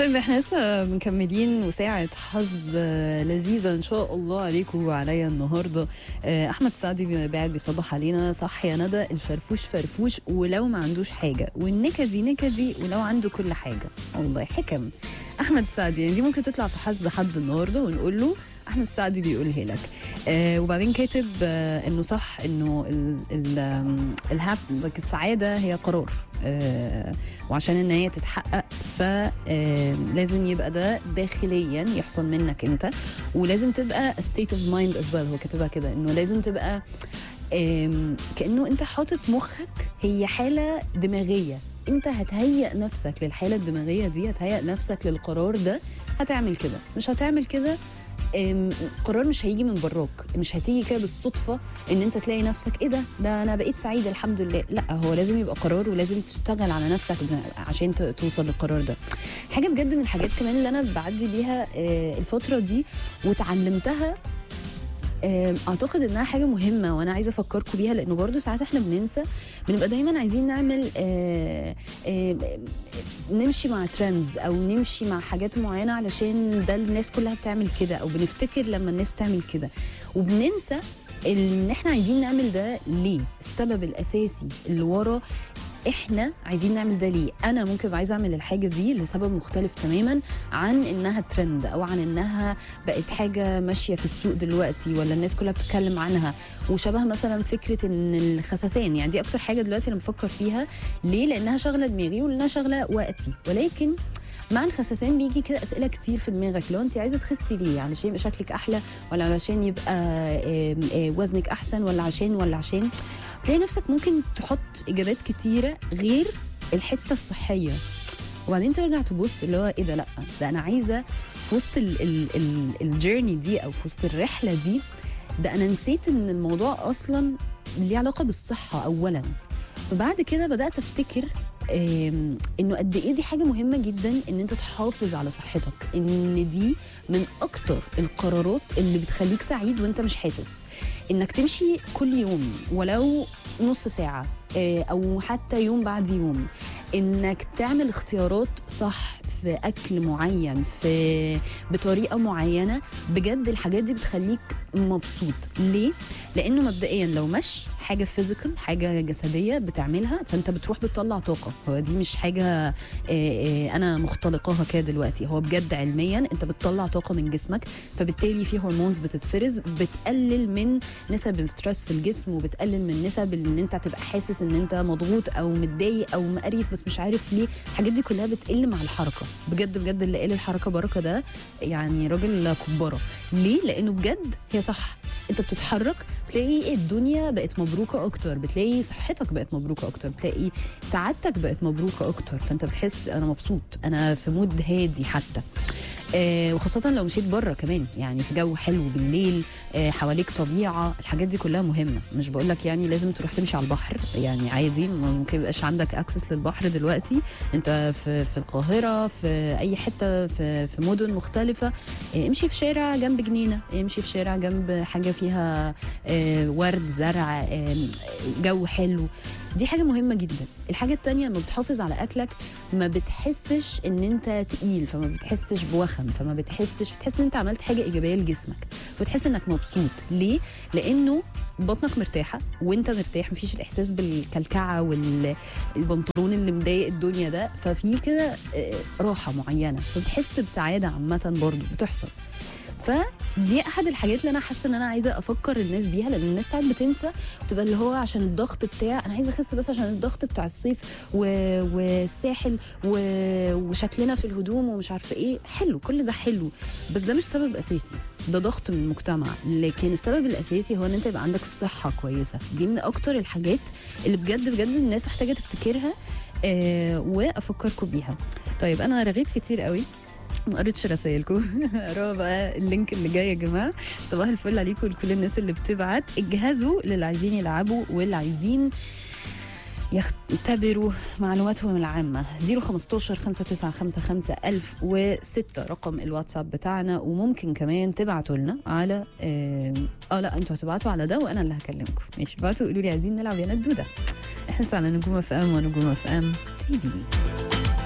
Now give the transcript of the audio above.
طيب احنا لسه مكملين وساعة حظ آه، لذيذة ان شاء الله عليكم وعليا النهاردة آه، احمد سعدي قاعد بيصبح علينا صح يا ندى الفرفوش فرفوش ولو ما عندوش حاجة والنكدي نكدي ولو عنده كل حاجة والله حكم احمد السعدي يعني دي ممكن تطلع في حظ حد النهارده ونقول له احمد السعدي بيقولها لك آه وبعدين كاتب آه انه صح انه ال ال آم، الهاب like السعاده هي قرار آه وعشان ان هي تتحقق فلازم يبقى ده داخليا يحصل منك انت ولازم تبقى a state of mind as well هو كاتبها كده انه لازم تبقى آم، كانه انت حاطط مخك هي حاله دماغيه انت هتهيئ نفسك للحاله الدماغيه دي هتهيئ نفسك للقرار ده هتعمل كده مش هتعمل كده أم، قرار مش هيجي من براك مش هتيجي كده بالصدفه ان انت تلاقي نفسك ايه ده ده انا بقيت سعيد الحمد لله لا هو لازم يبقى قرار ولازم تشتغل على نفسك عشان ت- توصل للقرار ده حاجه بجد من الحاجات كمان اللي انا بعدي بيها آه، الفتره دي وتعلمتها آم، اعتقد انها حاجه مهمه وانا عايزه افكركم بيها لانه برضو ساعات احنا بننسى بنبقى دايما عايزين نعمل آه، آه، نمشي مع ترندز او نمشي مع حاجات معينه علشان ده الناس كلها بتعمل كده او بنفتكر لما الناس بتعمل كده وبننسى ان احنا عايزين نعمل ده ليه السبب الاساسي اللي ورا احنا عايزين نعمل ده ليه انا ممكن ابقى عايزه اعمل الحاجه دي لسبب مختلف تماما عن انها ترند او عن انها بقت حاجه ماشيه في السوق دلوقتي ولا الناس كلها بتتكلم عنها وشبه مثلا فكره ان الخساسين يعني دي اكتر حاجه دلوقتي انا بفكر فيها ليه لانها شغله دماغي ولانها شغله وقتي ولكن مع الخساسين بيجي كده اسئله كتير في دماغك لو انت عايزه تخسي ليه علشان يبقى شكلك احلى ولا علشان يبقى آم، آه، وزنك احسن ولا عشان ولا عشان تلاقي نفسك ممكن تحط اجابات كتيره غير الحته الصحيه وبعدين ترجع تبص اللي هو ايه ده لا ده انا عايزه في وسط ال- ال- ال- الجيرني دي او في وسط الرحله دي ده انا نسيت ان الموضوع اصلا ليه علاقه بالصحه اولا وبعد كده بدات افتكر آم، انه قد ايه دي حاجه مهمه جدا ان انت تحافظ على صحتك ان دي من اكتر القرارات اللي بتخليك سعيد وانت مش حاسس انك تمشي كل يوم ولو نص ساعه آه، او حتى يوم بعد يوم انك تعمل اختيارات صح في اكل معين في بطريقه معينه بجد الحاجات دي بتخليك مبسوط ليه لانه مبدئيا لو مش حاجه فيزيكال حاجه جسديه بتعملها فانت بتروح بتطلع طاقه هو دي مش حاجه آه، آه، انا مختلقاها كده دلوقتي هو بجد علميا انت بتطلع طاقه من جسمك فبالتالي في هرمونز بتتفرز بتقلل من نسب الستريس في الجسم وبتقلل من نسب ان انت تبقى حاسس ان انت مضغوط او متضايق او مقريف بس مش عارف ليه الحاجات دي كلها بتقل مع الحركه بجد بجد اللي قال الحركه بركه ده يعني راجل كباره ليه لانه بجد هي صح انت بتتحرك بتلاقي الدنيا بقت مبروكه اكتر بتلاقي صحتك بقت مبروكه اكتر بتلاقي سعادتك بقت مبروكه اكتر فانت بتحس انا مبسوط انا في مود هادي حتى آه وخاصة لو مشيت بره كمان يعني في جو حلو بالليل آه حواليك طبيعة الحاجات دي كلها مهمة مش بقول لك يعني لازم تروح تمشي على البحر يعني عادي ممكن يبقاش عندك اكسس للبحر دلوقتي انت في في القاهرة في اي حتة في في مدن مختلفة آه امشي في شارع جنب جنينة امشي في شارع جنب حاجة فيها آه ورد زرع آه جو حلو دي حاجة مهمة جدا الحاجة التانية لما بتحافظ على أكلك ما بتحسش ان انت تقيل فما بتحسش بوخم فما بتحسش بتحس ان انت عملت حاجة إيجابية لجسمك فبتحس انك مبسوط ليه؟ لأنه بطنك مرتاحة وانت مرتاح مفيش الإحساس بالكلكعة والبنطلون اللي مضايق الدنيا ده ففي كده آه، راحة معينة فبتحس بسعادة عامة برضو بتحصل فدي احد الحاجات اللي انا حاسه ان انا عايزه افكر الناس بيها لان الناس ساعات بتنسى وتبقى اللي هو عشان الضغط بتاع انا عايزه اخس بس عشان الضغط بتاع الصيف و... والساحل و... وشكلنا في الهدوم ومش عارفه ايه حلو كل ده حلو بس ده مش سبب اساسي ده ضغط من المجتمع لكن السبب الاساسي هو ان انت يبقى عندك صحه كويسه دي من اكتر الحاجات اللي بجد بجد الناس محتاجه تفتكرها آه وافكركم بيها طيب انا رغيت كتير قوي ما قريتش رسايلكم اقرا بقى اللينك اللي جاي يا جماعه صباح الفل عليكم ولكل الناس اللي بتبعت اجهزوا للي عايزين يلعبوا واللي عايزين يختبروا معلوماتهم العامة 015 5955 1006 رقم الواتساب بتاعنا وممكن كمان تبعتوا لنا على اه آه، لا انتوا هتبعتوا على ده وانا اللي هكلمكم ماشي بعتوا قولوا لي عايزين نلعب يا ندوده احنا على نجوم اف ام ونجوم اف ام تي في